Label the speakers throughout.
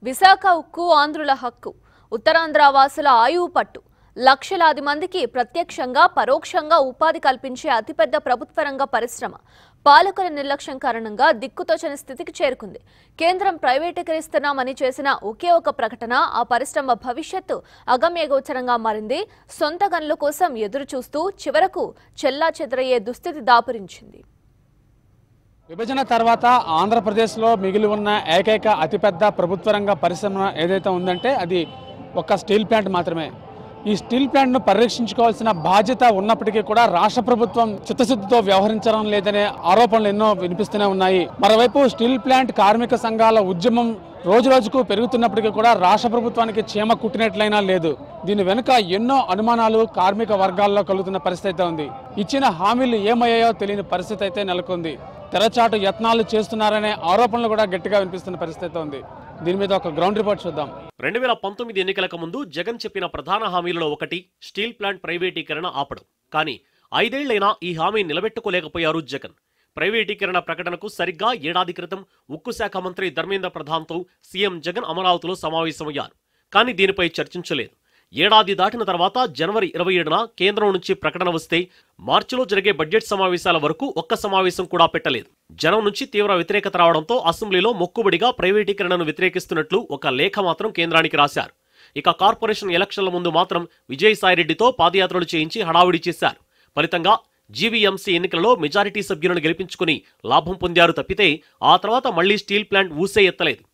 Speaker 1: విశాఖ ఉక్కు ఆంధ్రుల హక్కు ఉత్తరాంధ్ర వాసుల ఆయువు పట్టు లక్షలాది మందికి ప్రత్యక్షంగా పరోక్షంగా ఉపాధి కల్పించే అతిపెద్ద ప్రభుత్వ రంగ పరిశ్రమ పాలకుల నిర్లక్ష్యం కారణంగా దిక్కుతోచని స్థితికి చేరుకుంది కేంద్రం ప్రైవేటీకరిస్తున్నామని చేసిన ఒకే ఒక ప్రకటన ఆ పరిశ్రమ భవిష్యత్తు అగమ్యగోచరంగా మారింది సొంత గనుల కోసం ఎదురు చూస్తూ చివరకు చెల్లా చెదరయ్యే దుస్థితి దాపురించింది
Speaker 2: విభజన తర్వాత ఆంధ్రప్రదేశ్లో మిగిలి ఉన్న ఏకైక అతిపెద్ద ప్రభుత్వ రంగ పరిశ్రమ ఏదైతే ఉందంటే అది ఒక స్టీల్ ప్లాంట్ మాత్రమే ఈ స్టీల్ ప్లాంట్ను పరిరక్షించుకోవాల్సిన బాధ్యత ఉన్నప్పటికీ కూడా రాష్ట్ర ప్రభుత్వం చిత్తశుద్ధితో వ్యవహరించడం లేదనే ఆరోపణలు ఎన్నో వినిపిస్తూనే ఉన్నాయి మరోవైపు స్టీల్ ప్లాంట్ కార్మిక సంఘాల ఉద్యమం రోజు రోజుకు పెరుగుతున్నప్పటికీ కూడా రాష్ట్ర ప్రభుత్వానికి చీమ కుట్టినట్లయినా లేదు దీని వెనుక ఎన్నో అనుమానాలు కార్మిక వర్గాల్లో కలుగుతున్న పరిస్థితి అయితే ఉంది ఇచ్చిన హామీలు ఏమయ్యాయో తెలియని పరిస్థితి అయితే నెలకొంది తెరచాటు యత్నాలు చేస్తున్నారనే ఆరోపణలు కూడా గట్టిగా వినిపిస్తున్న పరిస్థితి అయితే ఉంది దీని మీద ఒక గ్రౌండ్ రిపోర్ట్ చూద్దాం
Speaker 3: రెండు వేల పంతొమ్మిది ఎన్నికలకు ముందు జగన్ చెప్పిన ప్రధాన హామీలలో ఒకటి స్టీల్ ప్లాంట్ ప్రైవేటీకరణ ఆపడం కానీ ఐదేళ్లైనా ఈ హామీ నిలబెట్టుకోలేకపోయారు జగన్ ప్రైవేటీకరణ ప్రకటనకు సరిగ్గా ఏడాది క్రితం ఉక్కు శాఖ మంత్రి ధర్మేంద్ర ప్రధాన్తో సీఎం జగన్ అమరావతిలో సమావేశమయ్యారు కానీ దీనిపై చర్చించలేదు ఏడాది దాటిన తర్వాత జనవరి ఇరవై ఏడున కేంద్రం నుంచి ప్రకటన వస్తే మార్చిలో జరిగే బడ్జెట్ సమావేశాల వరకు ఒక్క సమావేశం కూడా పెట్టలేదు జనం నుంచి తీవ్ర వ్యతిరేకత రావడంతో అసెంబ్లీలో మొక్కుబడిగా ప్రైవేటీకరణను వ్యతిరేకిస్తున్నట్లు ఒక లేఖ మాత్రం కేంద్రానికి రాశారు ఇక కార్పొరేషన్ ఎలక్షన్ల ముందు మాత్రం విజయసాయిరెడ్డితో పాదయాత్రలు చేయించి హడావుడి చేశారు ఫలితంగా జీవీఎంసీ ఎన్నికలలో మెజారిటీ సభ్యులను గెలిపించుకుని లాభం పొందారు తప్పితే ఆ తర్వాత మళ్లీ స్టీల్ ప్లాంట్ ఊసే ఎత్తలేదు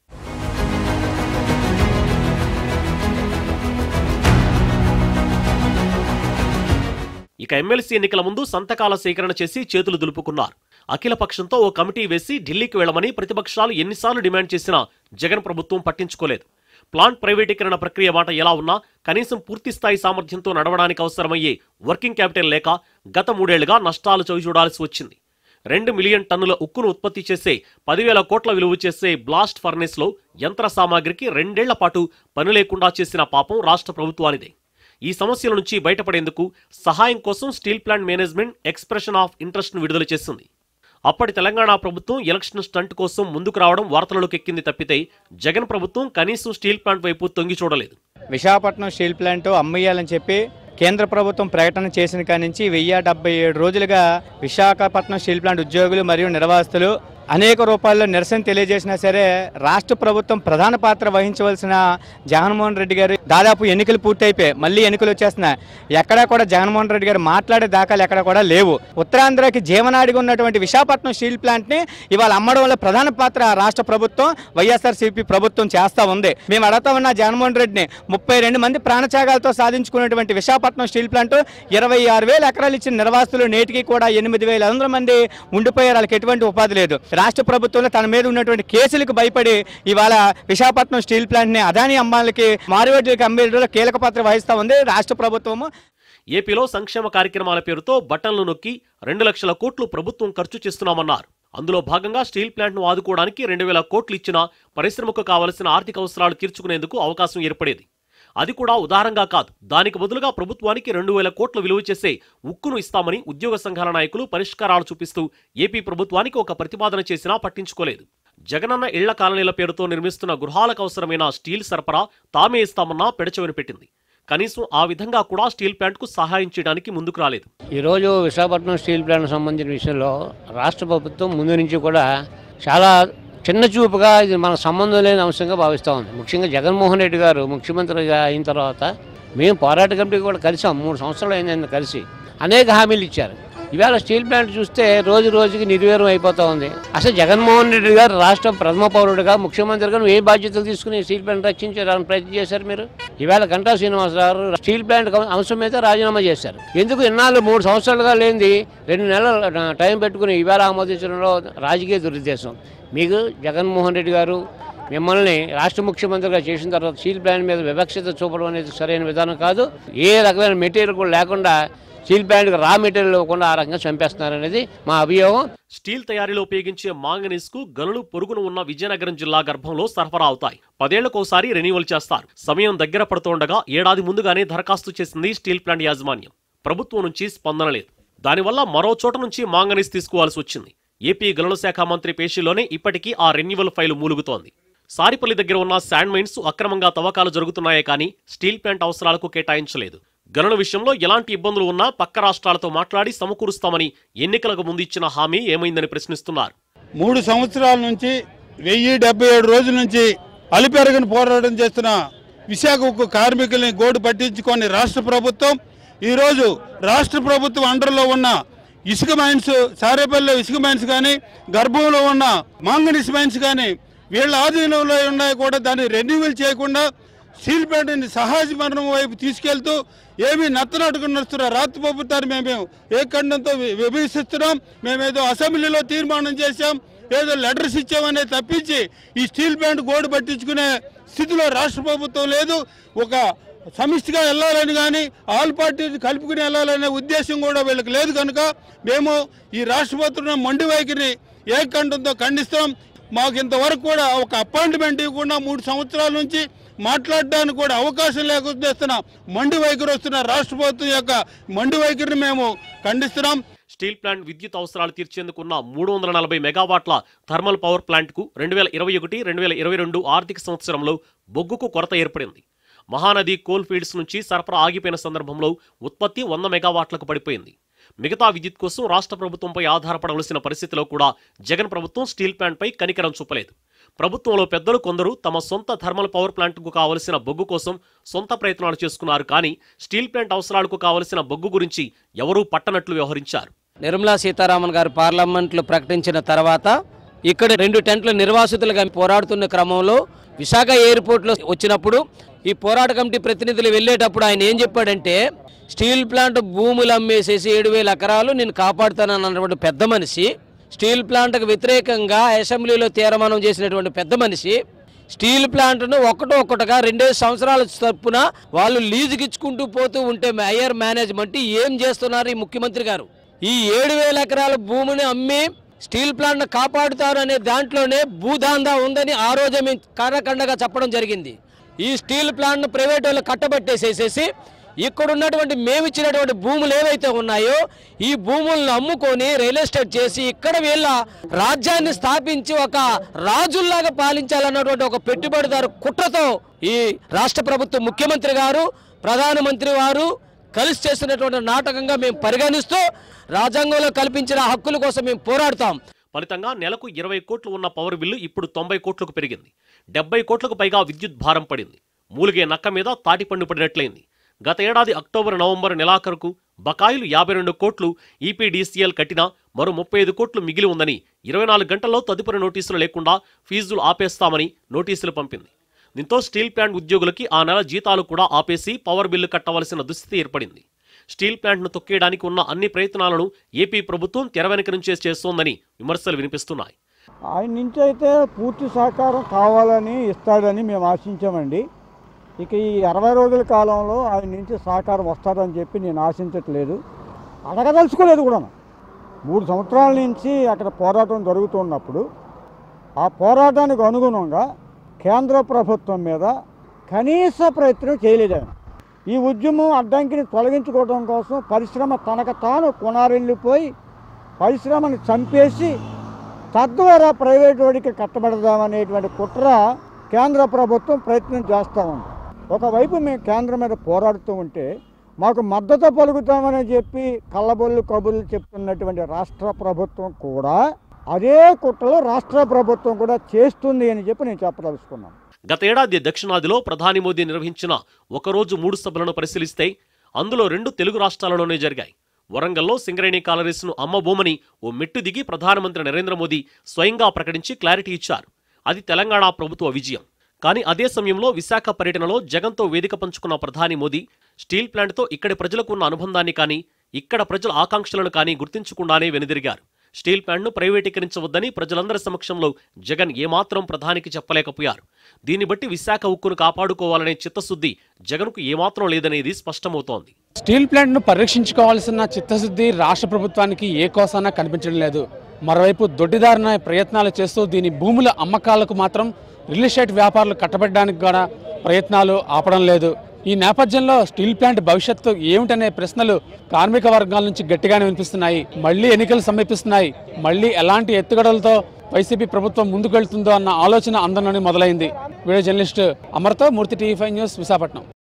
Speaker 3: ఇక ఎమ్మెల్సీ ఎన్నికల ముందు సంతకాల సేకరణ చేసి చేతులు దులుపుకున్నారు అఖిల పక్షంతో ఓ కమిటీ వేసి ఢిల్లీకి వెళ్లమని ప్రతిపక్షాలు ఎన్నిసార్లు డిమాండ్ చేసినా జగన్ ప్రభుత్వం పట్టించుకోలేదు ప్లాంట్ ప్రైవేటీకరణ ప్రక్రియ మాట ఎలా ఉన్నా కనీసం పూర్తి స్థాయి సామర్థ్యంతో నడవడానికి అవసరమయ్యే వర్కింగ్ క్యాపిటల్ లేక గత మూడేళ్లుగా నష్టాలు చవి చూడాల్సి వచ్చింది రెండు మిలియన్ టన్నుల ఉక్కును ఉత్పత్తి చేసే పదివేల కోట్ల విలువ చేసే బ్లాస్ట్ ఫర్నేస్లో యంత్ర సామాగ్రికి రెండేళ్ల పాటు పని లేకుండా చేసిన పాపం రాష్ట్ర ప్రభుత్వానిదే ఈ సమస్యల నుంచి బయటపడేందుకు సహాయం కోసం steel plant management expression of ఇంట్రెస్ట్ను విడుదల చేసింది అప్పటి తెలంగాణ ప్రభుత్వం ఎలక్షన్ స్టంట్ కోసం ముందుకు రావడం వార్తలలోకి ఎక్కింది తప్పితే జగన్ ప్రభుత్వం కనీసం స్టీల్ ప్లాంట్ వైపు తొంగి చూడలేదు
Speaker 4: విశాఖపట్నం స్టీల్ ప్లాంట్ అమ్మేయాలని చెప్పి కేంద్ర ప్రభుత్వం ప్రకటన చేసిన కాడి నుంచి వెయ్యి డెబ్బై ఏడు రోజులుగా విశాఖపట్నం స్టీల్ ప్లాంట్ ఉద్యోగులు మరియు నిర్వాసితులు అనేక రూపాల్లో నిరసన తెలియజేసినా సరే రాష్ట్ర ప్రభుత్వం ప్రధాన పాత్ర వహించవలసిన జగన్మోహన్ రెడ్డి గారు దాదాపు ఎన్నికలు పూర్తయిపోయాయి మళ్ళీ ఎన్నికలు వచ్చేస్తున్నాయి ఎక్కడా కూడా జగన్మోహన్ రెడ్డి గారు మాట్లాడే దాఖలు ఎక్కడ కూడా లేవు ఉత్తరాంధ్రకి జీవనాడిగా ఉన్నటువంటి విశాఖపట్నం స్టీల్ ప్లాంట్ని ఇవాళ అమ్మడం వల్ల ప్రధాన పాత్ర రాష్ట్ర ప్రభుత్వం వైఎస్ఆర్సీపీ ప్రభుత్వం చేస్తా ఉంది మేము అడగతా ఉన్న జగన్మోహన్ రెడ్డిని ముప్పై రెండు మంది ప్రాణత్యాగాలతో సాధించుకున్నటువంటి విశాఖపట్నం స్టీల్ ప్లాంట్ ఇరవై ఆరు వేల ఎకరాలు ఇచ్చిన నిర్వాసితులు నేటికి కూడా ఎనిమిది వేల ఐదు వందల మంది ఉండిపోయారు వాళ్ళకి ఎటువంటి ఉపాధి లేదు రాష్ట్ర ప్రభుత్వంలో తన మీద ఉన్నటువంటి కేసులకు భయపడి ఇవాళ విశాఖపట్నం స్టీల్ ప్లాంట్ని అదాని అంబాలకి మారువేడ్లకి అమ్మేలో కీలక పాత్ర వహిస్తా ఉంది రాష్ట్ర ప్రభుత్వము
Speaker 3: ఏపీలో సంక్షేమ కార్యక్రమాల పేరుతో బట్టన్లు నొక్కి రెండు లక్షల కోట్లు ప్రభుత్వం ఖర్చు చేస్తున్నామన్నారు అందులో భాగంగా స్టీల్ ప్లాంట్ను ఆదుకోవడానికి రెండు వేల కోట్లు ఇచ్చినా పరిశ్రమకు కావలసిన ఆర్థిక అవసరాలు తీర్చుకునేందుకు అవకాశం ఏర్పడేది అది కూడా ఉదారంగా కాదు దానికి బదులుగా ప్రభుత్వానికి రెండు వేల కోట్లు విలువ చేసే ఉక్కును ఇస్తామని ఉద్యోగ సంఘాల నాయకులు పరిష్కారాలు చూపిస్తూ ఏపీ ప్రభుత్వానికి ఒక ప్రతిపాదన చేసినా పట్టించుకోలేదు జగనన్న ఇళ్ల కాలనీల పేరుతో నిర్మిస్తున్న గృహాలకు అవసరమైన స్టీల్ సరఫరా తామే ఇస్తామన్నా పెడచెవిన పెట్టింది కనీసం ఆ విధంగా కూడా స్టీల్ ప్లాంట్కు సహాయం చేయడానికి ముందుకు రాలేదు
Speaker 5: ఈరోజు విశాఖపట్నం స్టీల్ ప్లాంట్ సంబంధించిన విషయంలో రాష్ట్ర ప్రభుత్వం ముందు నుంచి కూడా చాలా చిన్న చూపుగా ఇది మన సంబంధం లేని అంశంగా భావిస్తూ ఉంది ముఖ్యంగా జగన్మోహన్ రెడ్డి గారు ముఖ్యమంత్రిగా అయిన తర్వాత మేము పోరాట కమిటీ కూడా కలిసాం మూడు సంవత్సరాలు అయింది ఆయన కలిసి అనేక హామీలు ఇచ్చారు ఇవాళ స్టీల్ ప్లాంట్ చూస్తే రోజు రోజుకి నిర్వీర్యం అయిపోతూ ఉంది అసలు జగన్మోహన్ రెడ్డి గారు రాష్ట్ర ప్రథమ పౌరుడిగా ముఖ్యమంత్రిగా ఏ బాధ్యతలు తీసుకుని స్టీల్ ప్లాంట్ రక్షించడానికి ప్రయత్నం చేశారు మీరు ఇవాళ గంటా శ్రీనివాసరావు స్టీల్ ప్లాంట్ అంశం మీద రాజీనామా చేశారు ఎందుకు ఇన్నాళ్ళు మూడు సంవత్సరాలుగా లేనిది రెండు నెలలు టైం పెట్టుకుని ఇవాళ ఆమోదించడంలో రాజకీయ దురుద్దేశం మీకు జగన్మోహన్ రెడ్డి గారు మిమ్మల్ని రాష్ట్ర ముఖ్యమంత్రిగా చేసిన తర్వాత స్టీల్ ప్లాంట్ మీద వివక్షత చూపడం అనేది సరైన విధానం కాదు ఏ రకమైన మెటీరియల్ కూడా లేకుండా స్టీల్ ప్లాంట్కి రా మెటీరియల్ ఇవ్వకుండా ఆ రకంగా చంపేస్తున్నారనేది మా అభియోగం
Speaker 3: స్టీల్ తయారీలో ఉపయోగించే మాంగనీస్ కు గనులు పొరుగున ఉన్న విజయనగరం జిల్లా గర్భంలో సరఫరా అవుతాయి పదేళ్లకోసారి రెన్యువల్ చేస్తారు సమయం దగ్గర పడుతుండగా ఏడాది ముందుగానే దరఖాస్తు చేసింది స్టీల్ ప్లాంట్ యాజమాన్యం ప్రభుత్వం నుంచి స్పందన లేదు దానివల్ల మరో చోట నుంచి మాంగనీస్ తీసుకోవాల్సి వచ్చింది ఏపీ గనుల శాఖ మంత్రి పేషీలోనే ఇప్పటికీ ఆ రెన్యువల్ ఫైలు మూలుగుతోంది సారిపల్లి దగ్గర ఉన్న శాండ్ మైన్స్ అక్రమంగా తవ్వకాలు జరుగుతున్నాయే కానీ స్టీల్ ప్లాంట్ అవసరాలకు కేటాయించలేదు గనుల విషయంలో ఎలాంటి ఇబ్బందులు ఉన్నా పక్క రాష్ట్రాలతో మాట్లాడి సమకూరుస్తామని ఎన్నికలకు ముందు ఇచ్చిన హామీ ఏమైందని ప్రశ్నిస్తున్నారు
Speaker 6: మూడు సంవత్సరాల నుంచి వెయ్యి డెబ్బై ఏడు రోజుల నుంచి అలిపెరగని పోరాటం చేస్తున్న విశాఖ ఉక్కు కార్మికుల్ని గోడు పట్టించుకొని రాష్ట్ర ప్రభుత్వం ఈరోజు రాష్ట్ర ప్రభుత్వం అండర్లో ఉన్న ఇసుక మైన్స్ సారేపల్లిలో ఇసుక మైన్స్ కానీ గర్భంలో ఉన్న మాంగనీస్ మైన్స్ కానీ వీళ్ళ ఆధీనంలో ఉన్నాయి కూడా దాన్ని రెన్యూవల్ చేయకుండా స్టీల్ ప్లాంట్ని సహజ మరణం వైపు తీసుకెళ్తూ ఏమి నత్తనట్టుకుని నడుస్తున్న రాష్ట్ర ప్రభుత్వాన్ని మేము ఏ ఖండంతో వి- విభజిస్తున్నాం మేమేదో అసెంబ్లీలో తీర్మానం చేశాం ఏదో లెటర్స్ ఇచ్చామనే తప్పించి ఈ స్టీల్ ప్లాంట్ గోడు పట్టించుకునే స్థితిలో రాష్ట్ర ప్రభుత్వం లేదు ఒక సమిష్టిగా వెళ్ళాలని కానీ ఆల్ పార్టీని కలుపుకుని వెళ్ళాలనే ఉద్దేశం కూడా వీళ్ళకి లేదు కనుక మేము ఈ రాష్ట్ర ప్రభుత్వం మొండి వైఖరిని ఏ ఖండంతో ఖండిస్తాం మాకు ఇంతవరకు కూడా ఒక అపాయింట్మెంట్ ఇవ్వకుండా మూడు సంవత్సరాల నుంచి మాట్లాడడానికి కూడా అవకాశం లేకుండా చేస్తున్న మండి వైఖరి వస్తున్న రాష్ట్ర ప్రభుత్వం యొక్క మండి వైఖరిని మేము ఖండిస్తున్నాం
Speaker 3: స్టీల్ ప్లాంట్ విద్యుత్ అవసరాలు తీర్చేందుకున్న మూడు వందల నలభై మెగావాట్ల థర్మల్ పవర్ ప్లాంట్కు రెండు వేల ఇరవై ఒకటి రెండు వేల ఇరవై రెండు ఆర్థిక సంవత్సరంలో బొగ్గుకు కొరత ఏర్పడింది మహానది కోల్ ఫీల్డ్స్ నుంచి సరఫరా ఆగిపోయిన సందర్భంలో ఉత్పత్తి వంద మెగావాట్లకు పడిపోయింది మిగతా విద్యుత్ కోసం రాష్ట్ర ప్రభుత్వంపై ఆధారపడవలసిన పరిస్థితిలో కూడా జగన్ ప్రభుత్వం స్టీల్ ప్లాంట్పై కనికరం చూపలేదు ప్రభుత్వంలో పెద్దలు కొందరు తమ సొంత థర్మల్ పవర్ ప్లాంట్కు కావలసిన బొగ్గు కోసం సొంత ప్రయత్నాలు చేసుకున్నారు కానీ స్టీల్ ప్లాంట్ అవసరాలకు కావలసిన బొగ్గు గురించి ఎవరూ పట్టనట్లు వ్యవహరించారు
Speaker 7: నిర్మలా సీతారామన్ గారు పార్లమెంట్లో ప్రకటించిన తర్వాత ఇక్కడ రెండు టెంట్లు నిర్వాసితులుగా పోరాడుతున్న క్రమంలో విశాఖ ఎయిర్పోర్ట్లో వచ్చినప్పుడు ఈ పోరాట కమిటీ ప్రతినిధులు వెళ్ళేటప్పుడు ఆయన ఏం చెప్పాడంటే స్టీల్ ప్లాంట్ భూములు అమ్మేసేసి ఏడు వేల ఎకరాలు నేను కాపాడుతానన్నటువంటి పెద్ద మనిషి స్టీల్ ప్లాంట్కు వ్యతిరేకంగా అసెంబ్లీలో తీర్మానం చేసినటువంటి పెద్ద మనిషి స్టీల్ ప్లాంట్ను ఒకటో ఒకటిగా రెండే సంవత్సరాల తప్పున వాళ్ళు లీజుకి ఇచ్చుకుంటూ పోతూ ఉంటే మేయర్ మేనేజ్మెంట్ ఏం చేస్తున్నారు ఈ ముఖ్యమంత్రి గారు ఈ ఏడు వేల ఎకరాల భూమిని అమ్మి స్టీల్ ప్లాంట్ను కాపాడుతారు అనే దాంట్లోనే భూదాందా ఉందని ఆ రోజే మేము కర్రకండగా చెప్పడం జరిగింది ఈ స్టీల్ ప్లాంట్ను ప్రైవేట్ వాళ్ళు కట్టబెట్టేసేసేసి ఇక్కడ ఉన్నటువంటి మేము ఇచ్చినటువంటి భూములు ఏవైతే ఉన్నాయో ఈ భూములను అమ్ముకొని రియల్ ఎస్టేట్ చేసి ఇక్కడ వీళ్ళ రాజ్యాన్ని స్థాపించి ఒక రాజుల్లాగా పాలించాలన్నటువంటి ఒక పెట్టుబడిదారు కుట్రతో ఈ రాష్ట్ర ప్రభుత్వ ముఖ్యమంత్రి గారు ప్రధానమంత్రి వారు కలిసి చేస్తున్నటువంటి నాటకంగా మేము పరిగణిస్తూ రాజ్యాంగంలో కల్పించిన హక్కుల కోసం మేము పోరాడతాం
Speaker 3: ఫలితంగా నెలకు ఇరవై కోట్లు ఉన్న పవర్ బిల్లు ఇప్పుడు తొంభై కోట్లకు పెరిగింది డెబ్బై కోట్లకు పైగా విద్యుత్ భారం పడింది మూలిగే నక్క మీద తాటిపండు పడినట్లయింది గత ఏడాది అక్టోబర్ నవంబర్ నెలాఖరుకు బకాయిలు యాభై రెండు కోట్లు ఈపీడీసీఎల్ కట్టినా మరో ముప్పై ఐదు కోట్లు మిగిలి ఉందని ఇరవై నాలుగు గంటల్లో తదుపరి నోటీసులు లేకుండా ఫీజులు ఆపేస్తామని నోటీసులు పంపింది దీంతో స్టీల్ ప్లాంట్ ఉద్యోగులకి ఆ నెల జీతాలు కూడా ఆపేసి పవర్ బిల్లు కట్టవలసిన దుస్థితి ఏర్పడింది స్టీల్ ప్లాంట్ను తొక్కేయడానికి ఉన్న అన్ని ప్రయత్నాలను ఏపీ ప్రభుత్వం తెర వెనుక నుంచే చేస్తోందని విమర్శలు వినిపిస్తున్నాయి
Speaker 8: ఆయన నుంచి అయితే పూర్తి సహకారం కావాలని ఇస్తాడని మేము ఆశించామండి ఇక ఈ అరవై రోజుల కాలంలో ఆయన నుంచి సహకారం వస్తుందని చెప్పి నేను ఆశించట్లేదు అడగదలుచుకోలేదు కూడా మూడు సంవత్సరాల నుంచి అక్కడ పోరాటం జరుగుతున్నప్పుడు ఆ పోరాటానికి అనుగుణంగా కేంద్ర ప్రభుత్వం మీద కనీస ప్రయత్నం చేయలేదు ఆయన ఈ ఉద్యమం అడ్డంకిని తొలగించుకోవడం కోసం పరిశ్రమ తనకు తాను కొనారెళ్ళిపోయి పరిశ్రమని చంపేసి తద్వారా ప్రైవేట్ వాడికి కట్టబడదామనేటువంటి కుట్ర కేంద్ర ప్రభుత్వం ప్రయత్నం చేస్తూ ఉంది ఒకవైపు మేము కేంద్రం మీద పోరాడుతూ ఉంటే మాకు మద్దతు పలుకుతామని చెప్పి కళ్ళబొల్లు కబుర్లు చెప్తున్నటువంటి రాష్ట్ర ప్రభుత్వం కూడా అదే కుట్రలో రాష్ట్ర ప్రభుత్వం కూడా చేస్తుంది అని చెప్పి నేను చెప్పదలుచుకున్నాను
Speaker 3: గతేడాది దక్షిణాదిలో ప్రధాని మోదీ నిర్వహించిన ఒకరోజు మూడు సభలను పరిశీలిస్తే అందులో రెండు తెలుగు రాష్ట్రాలలోనే జరిగాయి వరంగల్లో సింగరేణి కాలరీస్ను అమ్మబోమని ఓ మెట్టు దిగి ప్రధానమంత్రి నరేంద్ర మోదీ స్వయంగా ప్రకటించి క్లారిటీ ఇచ్చారు అది తెలంగాణ ప్రభుత్వ విజయం కానీ అదే సమయంలో విశాఖ పర్యటనలో జగన్తో వేదిక పంచుకున్న ప్రధాని మోదీ స్టీల్ ప్లాంట్తో ఇక్కడి ప్రజలకు ఉన్న అనుబంధాన్ని కానీ ఇక్కడ ప్రజల ఆకాంక్షలను కానీ గుర్తించకుండానే వెనుదిరిగారు స్టీల్ ప్లాంట్ను ప్రైవేటీకరించవద్దని ప్రజలందరి సమక్షంలో జగన్ ఏమాత్రం ప్రధానికి చెప్పలేకపోయారు దీన్ని బట్టి విశాఖ ఉక్కును కాపాడుకోవాలనే చిత్తశుద్ధి జగన్కు ఏమాత్రం లేదనేది స్పష్టమవుతోంది
Speaker 2: స్టీల్ ప్లాంట్ను పరిరక్షించుకోవాల్సిన చిత్తశుద్ధి రాష్ట్ర ప్రభుత్వానికి ఏ కోసానా కనిపించడం లేదు మరోవైపు దొడ్డిదారిన ప్రయత్నాలు చేస్తూ దీని భూముల అమ్మకాలకు మాత్రం రియల్ ఎస్టేట్ వ్యాపారులు కట్టబెట్టడానికి కూడా ప్రయత్నాలు ఆపడం లేదు ఈ నేపథ్యంలో స్టీల్ ప్లాంట్ భవిష్యత్తు ఏమిటనే ప్రశ్నలు కార్మిక వర్గాల నుంచి గట్టిగానే వినిపిస్తున్నాయి మళ్ళీ ఎన్నికలు సమీపిస్తున్నాయి మళ్ళీ ఎలాంటి ఎత్తుగడలతో వైసీపీ ప్రభుత్వం ముందుకు వెళ్తుందో అన్న ఆలోచన అందరిలోనే మొదలైంది వీడియో జర్నలిస్ట్ అమర్తో Murthy TV five news Visakhapatnam